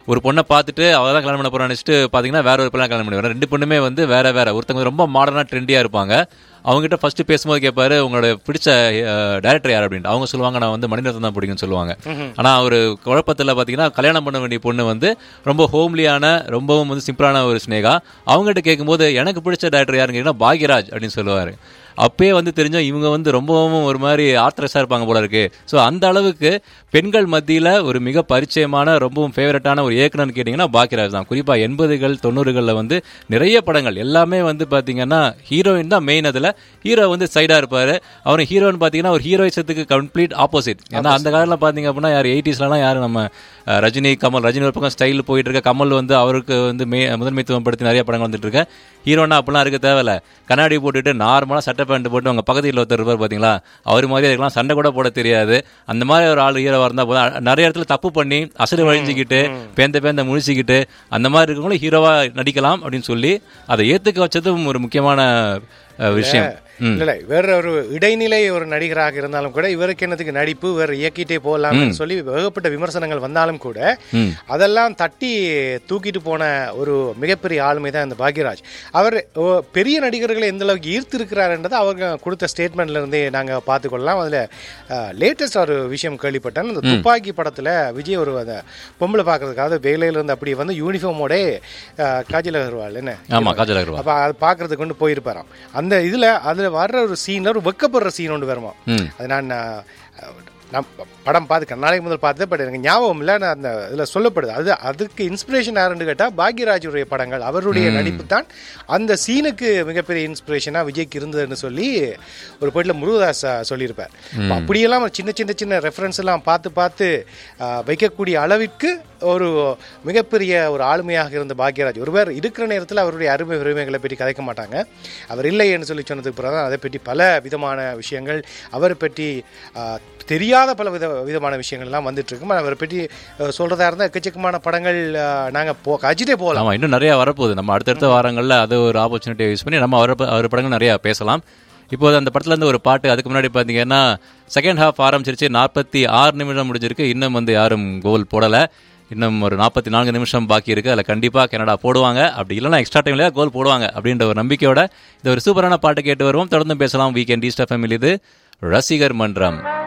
ஒரு பொண்ணை பார்த்துட்டு அவள் தான் கல்யாணம் பண்ண போறான்னு நினச்சிட்டு பார்த்தீங்கன்னா வேற ஒரு பிள்ளை கல்யாணம் பண்ணி வரேன் ரெண்டு பொண்ணுமே வந்து வேற வேற ஒருத்தவங்க ரொம்ப மாடர்னாக ட்ரெண்டியாக இருப்பாங்க அவங்ககிட்ட ஃபர்ஸ்ட் பேசும்போது கேட்பாரு உங்களோட பிடிச்ச டேரக்டர் யார் அப்படின்ட்டு அவங்க சொல்லுவாங்க நான் வந்து மணிரத்னம் தான் பிடிக்கும்னு சொல்லுவாங்க ஆனா ஒரு குழப்பத்தில் பார்த்தீங்கன்னா கல்யாணம் பண்ண வேண்டிய பொண்ணு வந்து ரொம்ப ஹோம்லியான ரொம்பவும் வந்து சிம்பிளான ஒரு ஸ்னேகா அவங்ககிட்ட கேட்கும்போது எனக்கு பிடிச்ச டேரக்டர் யாருன்னு கேட்டீங்கன்னா பாக்யராஜ் அப்படின்னு சொல்லுவாரு அப்பயே வந்து தெரிஞ்சோம் இவங்க வந்து ரொம்பவும் ஒரு மாதிரி ஆர்ட்ரஸாக இருப்பாங்க போல இருக்கு ஸோ அந்த அளவுக்கு பெண்கள் மத்தியில் ஒரு மிக பரிச்சயமான ரொம்பவும் ஃபேவரட்டான ஒரு இயக்குனர்னு கேட்டிங்கன்னா பாக்கியராஜ் தான் குறிப்பாக எண்பதுகள் தொண்ணூறுகளில் வந்து நிறைய படங்கள் எல்லாமே வந்து பார்த்தீங்கன்னா ஹீரோயின் தான் மெயின் அதில் ஹீரோ வந்து சைடாக இருப்பார் அவர் ஹீரோன்னு பார்த்தீங்கன்னா ஒரு ஹீரோயிசத்துக்கு கம்ப்ளீட் ஆப்போசிட் ஏன்னா அந்த காலத்தில் பார்த்தீங்க அப்படின்னா யார் எயிட்டிஸ்லாம் யார் நம்ம அஹ், ரஜினி கமல் ரஜினி ஒரு பக்கம் ஸ்டைல் போயிட்டு இருக்க கமல் வந்து அவருக்கு வந்து மே முதன்மைத்துவம் படுத்தி நிறைய படங்கள் வந்துட்டு இருக்கு ஹீரோனா அப்படிலாம் இருக்க தேவையில்ல கண்ணாடி போட்டுட்டு நார்மலாக சட்டை பேண்ட் போட்டு உங்க பக்கத்தில் ஒருத்தர் இருப்பார் பார்த்தீங்களா அவர் மாதிரி இருக்கலாம் சண்டை கூட போட தெரியாது அந்த மாதிரி ஒரு ஆள் ஹீரோவாக இருந்தால் போதும் அ- நிறைய இடத்துல தப்பு பண்ணி அசடு வழிஞ்சிக்கிட்டு பேந்த பேந்த முழிச்சிக்கிட்டு அந்த மாதிரி இருக்கவங்களும் ஹீரோவாக நடிக்கலாம் அப்படின்னு சொல்லி அதை ஏற்றுக்க வச்சதும் ஒரு முக்கியமான அஹ், விஷயம் ம் இல்ல இல்ல வேற ஒரு இடைநிலை ஒரு நடிகராக இருந்தாலும் கூட இவருக்கு என்னதுக்கு நடிப்பு வேற இயக்கிட்டே போகலாம்னு சொல்லி ஏகப்பட்ட விமர்சனங்கள் வந்தாலும் கூட ம். அதெல்லாம் தட்டி தூக்கிட்டு போன ஒரு மிகப்பெரிய ஆளுமை தான் இந்த பாக்யராஜ் அவர் ஓ, பெரிய நடிகர்களை எந்த அளவுக்கு ஈர்த்து இருக்கிறாருன்றதை அவங்க கொடுத்த ஸ்டேட்மெண்ட்ல இருந்தே நாங்க பார்த்துக்கொள்ளலாம் அதுல லேட்டஸ்ட் ஒரு விஷயம் கேள்விப்பட்டேன் இந்த துப்பாக்கி படத்துல விஜய் ஒரு அந்த பொம்பளை பார்க்கறதுக்காக வேலையில இருந்து அப்படி வந்து யூனிஃபார்மோட காஜல் அகர்வால் என்ன ஆமா காஜல் அகர்வால் அப்ப அது பாக்குறதுக்கு கொண்டு போயிருப்பாராம் அந்த இதுல அதுல வர்ற ஒரு சீன்ல ஒரு வெக்கப்படுற சீன் ஒன்று வருமா ம் அது நான் அஹ், நான் படம் பார்த்து கண்ணாடி முதல் பார்த்தேன் பட் எனக்கு ஞாபகம் இல்லை நான் அந்த இதுல சொல்லப்படுது அது அதுக்கு இன்ஸ்பிரேஷன் யாருன்னு கேட்டா பாக்யராஜுடைய படங்கள் அவருடைய நடிப்பு தான் அந்த சீனுக்கு மிகப்பெரிய இன்ஸ்பிரேஷனா விஜய்க்கு இருந்ததுன்னு சொல்லி ஒரு போயிட்டுல முருகதாஸ் அஹ், சொல்லியிருப்பார் அப்ப அப்படியெல்லாம் ஒரு சின்ன சின்ன சின்ன ரெஃபரன்ஸ் எல்லாம் பார்த்து பார்த்து அஹ், வைக்கக்கூடிய அளவிற்கு ஒரு மிகப்பெரிய ஒரு ஆளுமையாக இருந்த பாக்யராஜ் ஒருவர் இருக்கிற நேரத்தில் அவருடைய அருமை உரிமைகளை பற்றி கதைக்க மாட்டாங்க அவர் இல்லை என்று சொல்லி சொன்னதுக்கு பிறகு தான் அதை பற்றி பல விதமான விஷயங்கள் அவரை பற்றி ஆஹ், தெரியாத பல வித விதமான விஷயங்கள்லாம் வந்துட்டு இருக்கும் அவரை பற்றி ஆஹ், சொல்றதா இருந்தால் எக்கச்சக்கமான படங்கள் ஆஹ், நாங்க போ கஜிட்டே போகலாம் ஆமா இன்னும் நிறைய வரப்போகுது நம்ம அடுத்தடுத்த வாரங்கள்ல அது ஒரு ஆப்பர்ச்சுனிட்டியை யூஸ் பண்ணி நம்ம அவர் அவர் படங்கள் நிறைய பேசலாம் இப்போது அந்த படத்துல இருந்து ஒரு பாட்டு அதுக்கு முன்னாடி பார்த்தீங்கன்னா செகண்ட் ஹாஃப் ஆரம்பிச்சிருச்சு நாற்பத்தி ஆறு நிமிஷம் முடிஞ்சிருக்கு இன்னும் வந்து யாரும் கோல் போடலை இன்னும் ஒரு நாற்பத்தி நான்கு நிமிஷம் பாக்கி இருக்கு அதில் கண்டிப்பாக கனடா போடுவாங்க அப்படி இல்லைன்னா எக்ஸ்ட்ரா டைம்ல கோல் போடுவாங்க அப்படின்ற ஒரு நம்பிக்கையோட இது ஒரு சூப்பரான பாட்டு கேட்டு வருவோம் தொடர்ந்து பேசலாம் வீக்கெண்ட் ஈஸ்ட் எஃப்எம் இது ரசிகர் மன்றம்